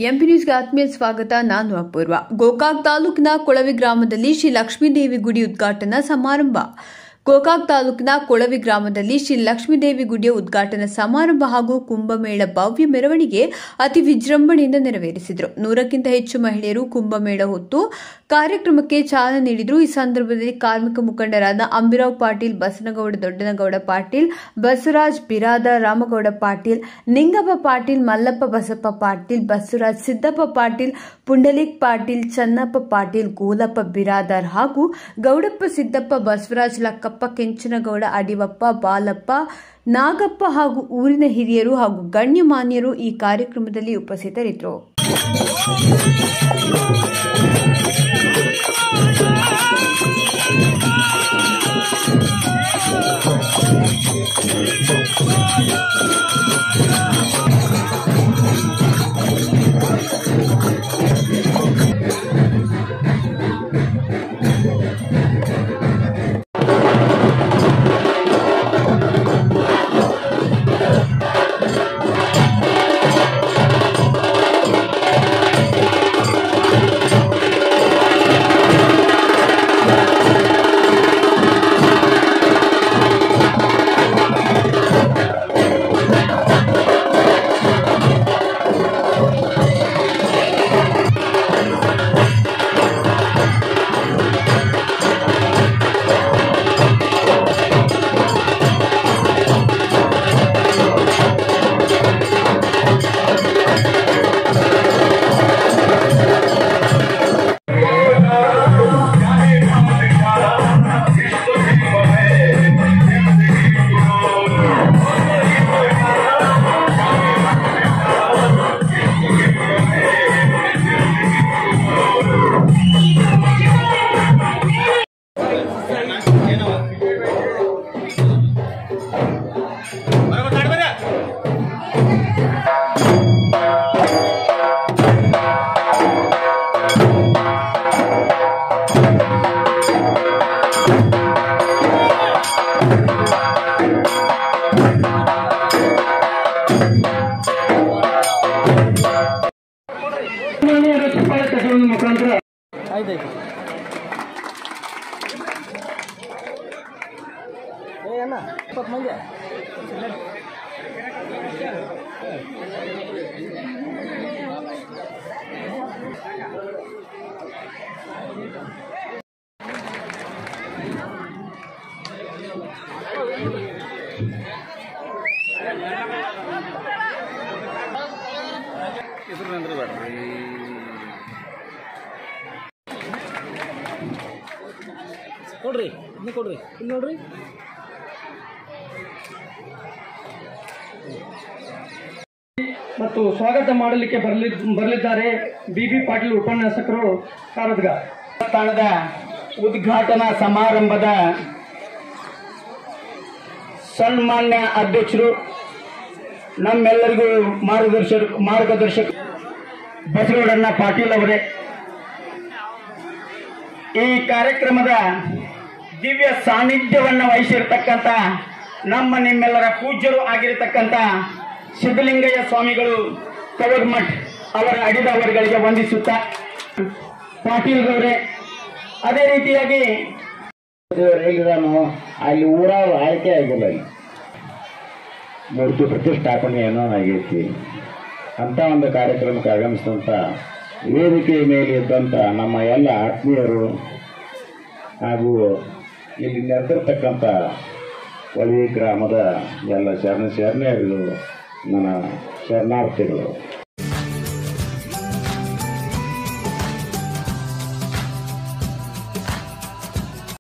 MP ನ್ಯೂಸ್ಗೆ ಆತ್ಮೀಯ ಸ್ವಾಗತ ನಾನು ಅಪೂರ್ವ ಗೋಕಾಕ್ ತಾಲೂಕಿನ ಕೊಳವಿ ಗ್ರಾಮದಲ್ಲಿ ಶ್ರೀ ಲಕ್ಷ್ಮೀದೇವಿ ಗುಡಿ ಉದ್ಘಾಟನಾ ಸಮಾರಂಭ ಗೋಕಾಕ್ ತಾಲೂಕಿನ ಕೊಳವಿ ಗ್ರಾಮದಲ್ಲಿ ಶ್ರೀ ಲಕ್ಷ್ಮೀದೇವಿ ಗುಡಿಯ ಉದ್ಘಾಟನಾ ಸಮಾರಂಭ ಹಾಗೂ ಕುಂಭಮೇಳ ಭವ್ಯ ಮೆರವಣಿಗೆ ಅತಿ ವಿಜೃಂಭಣೆಯಿಂದ ನೆರವೇರಿಸಿದರು ನೂರಕ್ಕಿಂತ ಹೆಚ್ಚು ಮಹಿಳೆಯರು ಕುಂಭಮೇಳ ಹೊತ್ತು ಕಾರ್ಯಕ್ರಮಕ್ಕೆ ಚಾಲನೆ ನೀಡಿದರು ಈ ಸಂದರ್ಭದಲ್ಲಿ ಕಾರ್ಮಿಕ ಮುಖಂಡರಾದ ಅಂಬಿರಾವ್ ಪಾಟೀಲ್ ಬಸನಗೌಡ ದೊಡ್ಡನಗೌಡ ಪಾಟೀಲ್ ಬಸವರಾಜ್ ಬಿರಾದ ರಾಮಗೌಡ ಪಾಟೀಲ್ ನಿಂಗಪ್ಪ ಪಾಟೀಲ್ ಮಲ್ಲಪ್ಪ ಬಸಪ್ಪ ಪಾಟೀಲ್ ಬಸವರಾಜ್ ಸಿದ್ದಪ್ಪ ಪಾಟೀಲ್ ಪುಂಡಲಿಕ್ ಪಾಟೀಲ್ ಚನ್ನಪ್ಪ ಪಾಟೀಲ್ ಗೋಲಪ್ಪ ಬಿರಾದಾರ್ ಹಾಗೂ ಗೌಡಪ್ಪ ಸಿದ್ದಪ್ಪ ಬಸವರಾಜ್ ಲಕ್ಕಪ್ಪ ಕೆಂಚನಗೌಡ ಅಡಿವಪ್ಪ ಬಾಲಪ್ಪ ನಾಗಪ್ಪ ಹಾಗೂ ಊರಿನ ಹಿರಿಯರು ಹಾಗೂ ಗಣ್ಯಮಾನ್ಯರು ಈ ಕಾರ್ಯಕ್ರಮದಲ್ಲಿ ಉಪಸ್ಥಿತರಿದ್ದರು ಸಾಮಾನ್ಯರ ಚಪ್ಪಾಳೆ ತಗೊಳ್ಳೋದ್ರ ಮುಖಾಂತರ ಆಯ್ತಾಯ್ತು ಏ ಅಣ್ಣ ಇಪ್ಪತ್ತು ಮಂದಿ ಹೆಸರು ಅಂದ್ರೆ ಬೇಡ್ರಿ ಕೊಡ್ರಿ ಇನ್ನು ಕೊಡ್ರಿ ಇಲ್ಲಿ ನೋಡ್ರಿ ಮತ್ತು ಸ್ವಾಗತ ಮಾಡಲಿಕ್ಕೆ ಬರಲಿ ಬರಲಿದ್ದಾರೆ ಬಿ ಬಿ ಪಾಟೀಲ್ ಉಪನ್ಯಾಸಕರು ಕಾರದ್ಗ ದೇವಸ್ಥಾನದ ಉದ್ಘಾಟನಾ ಸಮಾರಂಭದ ಸನ್ಮಾನ್ಯ ಅಧ್ಯಕ್ಷರು ನಮ್ಮೆಲ್ಲರಿಗೂ ಮಾರ್ಗದರ್ಶಕ ಮಾರ್ಗದರ್ಶಕ ಬಸವಗೌಡಣ್ಣ ಪಾಟೀಲ್ ಅವರೇ ಈ ಕಾರ್ಯಕ್ರಮದ ದಿವ್ಯ ಸಾನ್ನಿಧ್ಯವನ್ನು ವಹಿಸಿರ್ತಕ್ಕಂಥ ನಮ್ಮ ನಿಮ್ಮೆಲ್ಲರ ಪೂಜ್ಯರು ಆಗಿರತಕ್ಕಂಥ ಸಿದ್ದಲಿಂಗಯ್ಯ ಸ್ವಾಮಿಗಳು ಕವರ್ಮಠ್ ಅವರ ಅಡಿದವರುಗಳಿಗೆ ವಂದಿಸುತ್ತಾ ಪಾಟೀಲ್ ಅವರೇ ಅದೇ ರೀತಿಯಾಗಿ ಹೇಳಿದಾನು ಅಲ್ಲಿ ಊರವ್ರು ಆಯ್ಕೆ ಆಗಿಲ್ಲ ಅಲ್ಲಿ ಮೂರ್ತಿ ಪ್ರತಿಷ್ಠಾಪನೆ ಏನೋ ಆಗೈತಿ ಅಂತ ಒಂದು ಕಾರ್ಯಕ್ರಮಕ್ಕೆ ಆಗಮಿಸಿದಂಥ ವೇದಿಕೆಯ ಮೇಲೆ ಇದ್ದಂಥ ನಮ್ಮ ಎಲ್ಲ ಆತ್ಮೀಯರು ಹಾಗೂ ಇಲ್ಲಿ ನೆರೆದಿರ್ತಕ್ಕಂಥ ಒಳಿ ಗ್ರಾಮದ ಎಲ್ಲ ಶರಣ ಶರಣೆಯರು ನನ್ನ ಶರಣಾರ್ಥಿಗಳು